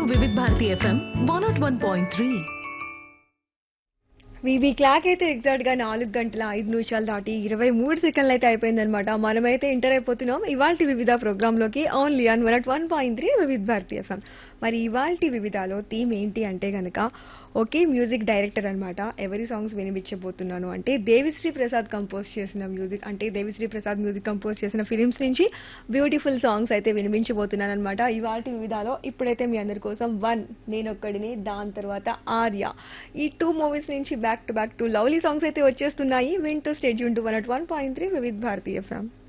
వివిధ Bharati FM one not one point three వీవీ clock అయితే ఎగ్జాక్ట్ గా నాలుగు గంటల ఐదు నిమిషాలు దాటి ఇరవై మూడు సెకండ్లు అయితే అయిపోయిందనమాట మనమైతే ఎంటర్ అయిపోతున్నాం ఇవాళ వివిధ ప్రోగ్రామ్ లోకి only on one one point three Vividh Bharatiya FM మరి ఇవాళ వివిధలో థీమ్ ఏంటి అంటే గనక ఒకే మ్యూజిక్ డైరెక్టర్ అన్నమాట ఎవరి సాంగ్స్ వినిపించబోతున్నాను అంటే దేవిశ్రీ ప్రసాద్ కంపోజ్ చేసిన మ్యూజిక్ అంటే దేవిశ్రీ ప్రసాద్ మ్యూజిక్ కంపోజ్ చేసిన ఫిలిమ్స్ నుంచి బ్యూటిఫుల్ సాంగ్స్ అయితే వినిపించబోతున్నాను అనమాట ఇవాళ వివిధాలో ఇప్పుడైతే మీ అందరి కోసం వన్ నేనొక్కడిని దాని తర్వాత ఆర్య ఈ టూ మూవీస్ నుంచి back to back two lovely songs అయితే వచ్చేస్తున్నాయి వింటూ స్టేజ్ ఉంటూ one at one point three Vividh Bharatiya FM